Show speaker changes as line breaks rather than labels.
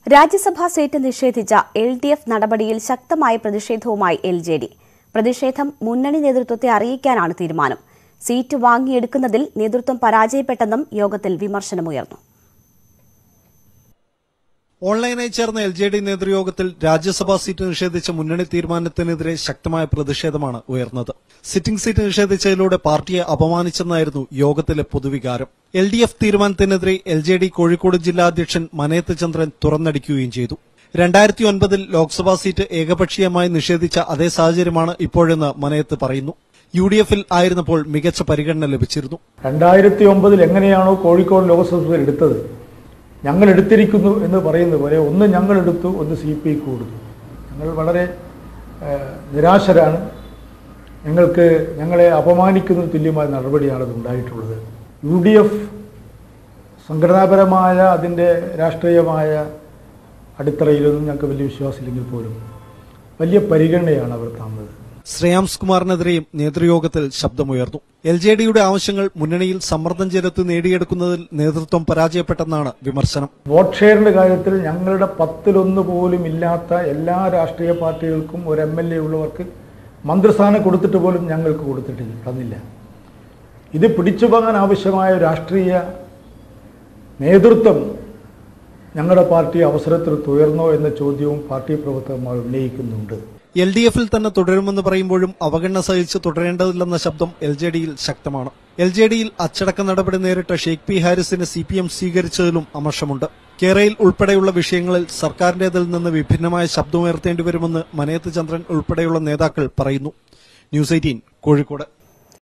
രാജ്യസഭാ seat നിഷേധിച്ച L D F നടപടിയിൽ ശക്തമായ പ്രതിഷേധവുമായി എൽ ജെ ഡി പ്രതിഷേധം മുന്നണി നേതൃത്വത്തെ അറിയിക്കാനാണ് തീരുമാനം സീറ്റ് വാങ്ങിയെടുക്കുന്നതിൽ നേതൃത്വം പരാജയപ്പെട്ടെന്നും യോഗത്തിൽ വിമർശനമുയർന്നു
ഓൺലൈനായി ചേർന്ന എൽ ജെ ഡി നേതൃയോഗത്തിൽ രാജ്യസഭാ സീറ്റ് നിഷേധിച്ച മുന്നണി തീരുമാനത്തിനെതിരെ ശക്തമായ പ്രതിഷേധമാണ് ഉയർന്നത് സിറ്റിംഗ് സീറ്റ് നിഷേധിച്ചതിലൂടെ പാർട്ടിയെ അപമാനിച്ചെന്നായിരുന്നു യോഗത്തിലെ പൊതുവികാരം എൽ ഡി എഫ് തീരുമാനത്തിനെതിരെ എൽ ജെ ഡി കോഴിക്കോട് ജില്ലാ അധ്യക്ഷൻ മനയത്ത് ചന്ദ്രൻ തുറന്നടിക്കുകയും ചെയ്തു രണ്ടായിരത്തി ഒൻപതിൽ ലോക്സഭാ സീറ്റ് ഏകപക്ഷീയമായി നിഷേധിച്ച അതേ സാഹചര്യമാണ് ഇപ്പോഴെന്ന് മനയത്ത് പറയുന്നു യു ഡി എഫിൽ ആയിരുന്നപ്പോൾ മികച്ച പരിഗണന ലഭിച്ചിരുന്നു
രണ്ടായിരത്തി ഒമ്പതിൽ എങ്ങനെയാണോ കോഴിക്കോട് ലോക്സഭയിൽ എടുത്തത് ഞങ്ങൾ എടുത്തിരിക്കുന്നു എന്ന് പറയുന്നത് പോലെ ഒന്ന് ഞങ്ങൾ എടുത്തു ഒന്ന് സി പി ഐക്ക് കൊടുത്തു ഞങ്ങൾ വളരെ ഏഹ്, നിരാശരാണ് ഞങ്ങൾക്ക് ഞങ്ങളെ അപമാനിക്കുന്ന തുല്യമായ നടപടിയാണ് അത് ഉണ്ടായിട്ടുള്ളത് യു ഡി എഫ് സംഘടനാപരമായ അതിൻ്റെ രാഷ്ട്രീയമായ അടിത്തറയിലൊന്നും ഞങ്ങൾക്ക് വലിയ വിശ്വാസമില്ലെങ്കിൽ പോലും വലിയ പരിഗണനയാണ് അവർ തന്നത്
ശ്രേയാംസ് കുമാറിനെതിരെയും നേതൃയോഗത്തിൽ ശബ്ദമുയർന്നു എൽ ജെ ഡിയുടെ ആവശ്യങ്ങൾ മുന്നണിയിൽ സമ്മർദ്ദം ചെലുത്തി നേടിയെടുക്കുന്നതിൽ നേതൃത്വം പരാജയപ്പെട്ടെന്നാണ് വിമർശനം
വോട്ട് ഷെയറിന്റെ കാര്യത്തിൽ ഞങ്ങളുടെ പത്തിലൊന്ന് പോലും ഇല്ലാത്ത എല്ലാ രാഷ്ട്രീയ പാർട്ടികൾക്കും ഒരു എം എൽ എ ഉള്ളവർക്ക് മന്ത്രിസ്ഥാനം കൊടുത്തിട്ട് പോലും ഞങ്ങൾക്ക് കൊടുത്തിട്ടില്ല തന്നില്ല ഇത് പിടിച്ചു വാങ്ങാൻ ആവശ്യമായ രാഷ്ട്രീയ നേതൃത്വം ഞങ്ങളുടെ പാർട്ടി അവസരത്തിൽ തുയർന്നോ എന്ന ചോദ്യവും പാർട്ടി പ്രവർത്തകന്മാർ ഉന്നയിക്കുന്നുണ്ട്
എൽ ഡി എഫിൽ തന്നെ തുടരുമെന്ന് പറയുമ്പോഴും അവഗണന സഹിച്ച് തുടരേണ്ടതില്ലെന്ന ശബ്ദം എൽ ജെ ഡിയിൽ ശക്തമാണ് എൽ ജെ ഡിയിൽ അച്ചടക്ക നടപടി നേരിട്ട ഷെയ്ഖ് പി ഹാരിസിനെ സി പി എം സ്വീകരിച്ചതിലും അമർഷമുണ്ട് കേരളയിൽ ഉൾപ്പെടെയുള്ള വിഷയങ്ങളിൽ സർക്കാരിന്റേതിൽ നിന്ന് വിഭിന്നമായ ശബ്ദമുയർത്തേണ്ടി വരുമെന്ന് മനയത്ത് ചന്ദ്രൻ ഉൾപ്പെടെയുള്ള നേതാക്കൾ പറയുന്നു ന്യൂസ് എയ്റ്റീൻ കോഴിക്കോട്